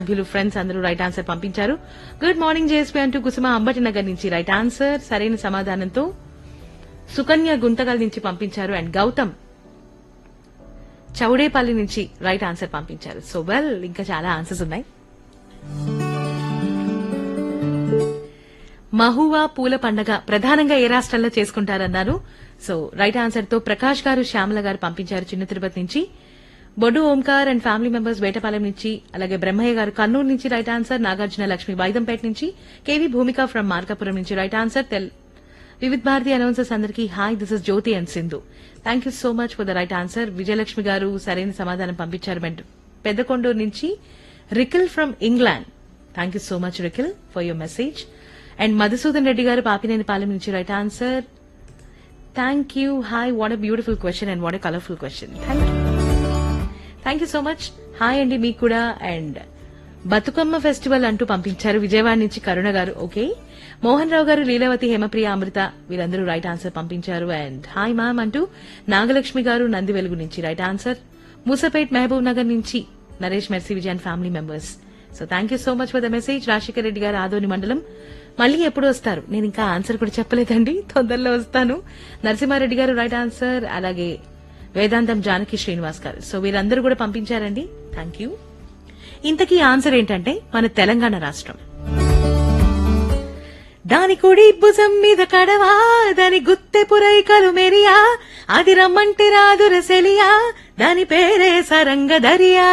సభ్యులు ఫ్రెండ్స్ అందరూ right answer పంపించారు గుడ్ మార్నింగ్ జేఎస్పీ అంటూ కుసుమ అంబటి నగర్ నుంచి రైట్ ఆన్సర్ సరైన సమాధానంతో సుకన్య గుంతకల్ నుంచి పంపించారు అండ్ గౌతమ్ చౌడేపల్లి నుంచి రైట్ ఆన్సర్ పంపించారు సో వెల్ ఇంకా చాలా ఆన్సర్స్ ఉన్నాయి మహువా పూల పండగ ప్రధానంగా ఏ రాష్ట్రాల్లో చేసుకుంటారన్నారు సో రైట్ ఆన్సర్ తో ప్రకాష్ గారు శ్యామల గారు పంపించారు చిన్న తిరుపతి నుంచి Boddu Omkar and family members Vetapalem నుంచి అలాగే బ్రహ్మయ్య గారు కర్నూలు నుంచి రైట్ ఆన్సర్ నాగార్జున లక్ష్మి వైదంపేట నుంచి కేవీ భూమిక ఫ్రమ్ మార్కాపురం నుంచి right answer tell Vividh Bharati announcers అందరికీ hi this is Jyothi and Sindhu thank you so much for the right answer Vijayalakshmi గారు సరైన సమాధానం పంపించారు మెడ్- పెద్దకొండూరు నుంచి Rikhil from England thank you so much Rikhil for your message and Madhusudan Reddy గారు పాపినేని పాలెం నుంచి right answer thank you hi what a beautiful question and what a colourful question thank you thank you so much hi అండి మీకు కూడా and Bathukamma festival అంటూ పంపించారు విజయవాడ నుంచి కరుణ గారు okay Mohan రావు గారు లీలావతి హేమప్రియ అమృత వీరందరూ రైట్ ఆన్సర్ పంపించారు అండ్ హాయ్ మ్యామ్ అంటూ నాగలక్ష్మి గారు నంది వెలుగు నుంచి రైట్ ఆన్సర్ మూసపేట్ మహబూబ్ నగర్ నుంచి Naresh Mercy Vijay and family members so thank you so much for the message Rajasekhar Reddy గారు ఆదోని మండలం మళ్ళీ ఎప్పుడు వస్తారు నేను ఇంకా ఆన్సర్ కూడా చెప్పలేదండి తొందరలో వస్తాను నరసింహారెడ్డి గారు రైట్ ఆన్సర్ అలాగే వేదాంతం జానకి శ్రీనివాస్ గారు సో వీరందరూ కూడా పంపించారండి థ్యాంక్ యూ ఇంతకీ ఆన్సర్ ఏంటంటే మన తెలంగాణ రాష్ట్రం దాని కుడి భుజం మీద కడవా దాని గుత్తె పురైకలు మెరియా అది రమ్మంటే రాదు రసెలియా దాని పేరే సరంగ దరియా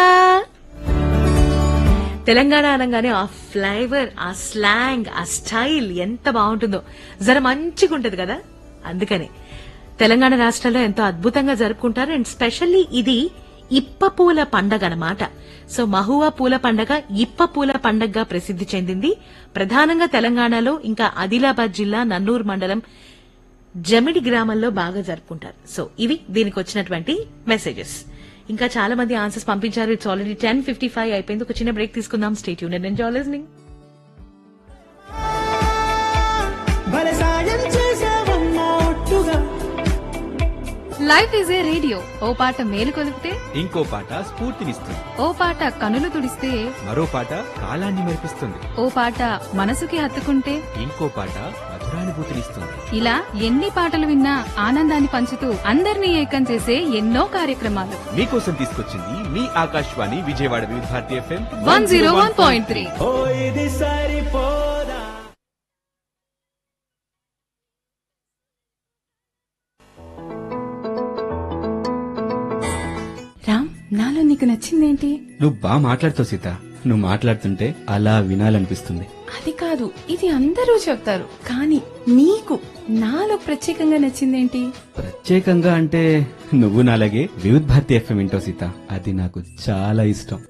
తెలంగాణ అనగానే ఆ ఫ్లేవర్ ఆ స్లాంగ్ ఆ స్టైల్ ఎంత బాగుంటుందో జర మంచిగా ఉంటది కదా అందుకనే తెలంగాణ రాష్ట్రంలో ఎంతో అద్భుతంగా జరుపుకుంటారు అండ్ స్పెషల్లీ ఇది ఇప్ప పూల పండగ అన్నమాట సో మహువా పూల పండగ ఇప్ప పూల పండగగా ప్రసిద్ది చెందింది ప్రధానంగా తెలంగాణలో ఇంకా ఆదిలాబాద్ జిల్లా నన్నూరు మండలం జమిడి గ్రామంలో బాగా జరుపుకుంటారు సో ఇవి దీనికి వచ్చినటువంటి మెసేజెస్ ఇంకా చాలా మంది ఆన్సర్స్ పంపించారు it's already ten fifty five అయిపోయింది ఒక చిన్న బ్రేక్ తీసుకుందాం స్టేట్ యూనియన్ ఎంజాయ్ లిస్నింగ్ భలే సాయం చేసావమ్మా ఒట్టుగా లైఫ్ ఈజ్ ఏ రేడియో ఓ పాట మేలు కొలిపితే ఇంకో పాట స్ఫూర్తినిస్తుంది ఓ పాట కనులు తుడిస్తే మరో పాట కాలాన్ని మెరిపిస్తుంది ఓ పాట మనసుకి హత్తుకుంటే ఇంకో పాట మధురానుభూతినిస్తుంది ఇలా ఎన్ని పాటలు విన్నా ఆనందాన్ని పంచుతూ అందరినీ ఏకం చేసే ఎన్నో కార్యక్రమాలు మీకోసం తీసుకొచ్చింది మీ Akashvani Vijayawada Vividh Bharati FM one zero one point three oh ఇది సరిపోదా రామ్ నాలో నీకు నచ్చిందేంటి నువ్వు బాగా మాట్లాడుతావు సీత నువ్వు మాట్లాడుతుంటే అలా వినాలనిపిస్తుంది అది కాదు ఇది అందరూ చెప్తారు కానీ నీకు నాలో ప్రత్యేకంగా నచ్చిందేంటి ప్రత్యేకంగా అంటే నువ్వు నాలాగే వివిధ్ భారతి ఎఫ్ఎం వింటావు సీత అది నాకు చాలా ఇష్టం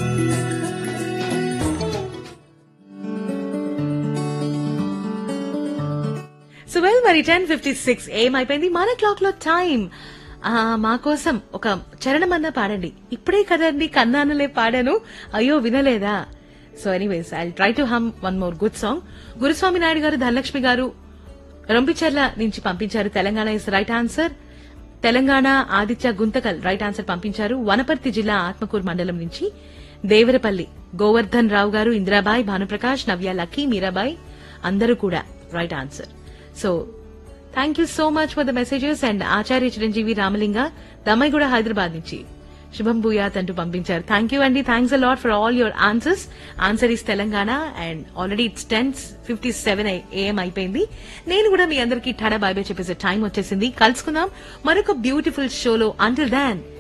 సో వెల్ మరి టెన్ ఫిఫ్టీ సిక్స్ ఏమైపోయింది మన క్లాక్ లో టైం మా కోసం ఒక చరణమన్నా పాడండి ఇప్పుడే కదండి కన్నానులే పాడాను అయ్యో వినలేదా so anyways I try to hum one more good song Guruswamy Naidu గారు ధనలక్ష్మి గారు రంపిచర్ల నుంచి పంపించారు Telangana is right answer Telangana Aditya Guntakal right answer పంపించారు వనపర్తి జిల్లా ఆత్మకూరు మండలం నుంచి దేవరపల్లి గోవర్ధన్ రావు గారు ఇందిరాబాయ్ భానుప్రకాష్ నవ్య లక్కీ మీరాబాయ్ అందరూ కూడా right answer so thank you so much for the messages and Acharya Chiranjeevi Ramalinga Dammaiguda Hyderabad నుంచి శుభం భూయాత్ అంటూ పంపించారు థ్యాంక్ యూ అండి thanks a lot for all your answers answer is Telangana and already it's ten fifty seven AM అయిపోయింది నేను కూడా మీ అందరికీ ఠడా బాయ్ బాయ్ చెప్పేసే టైం వచ్చేసింది కలుసుకుందాం మరొక బ్యూటిఫుల్ షోలో అంటిల్ దాన్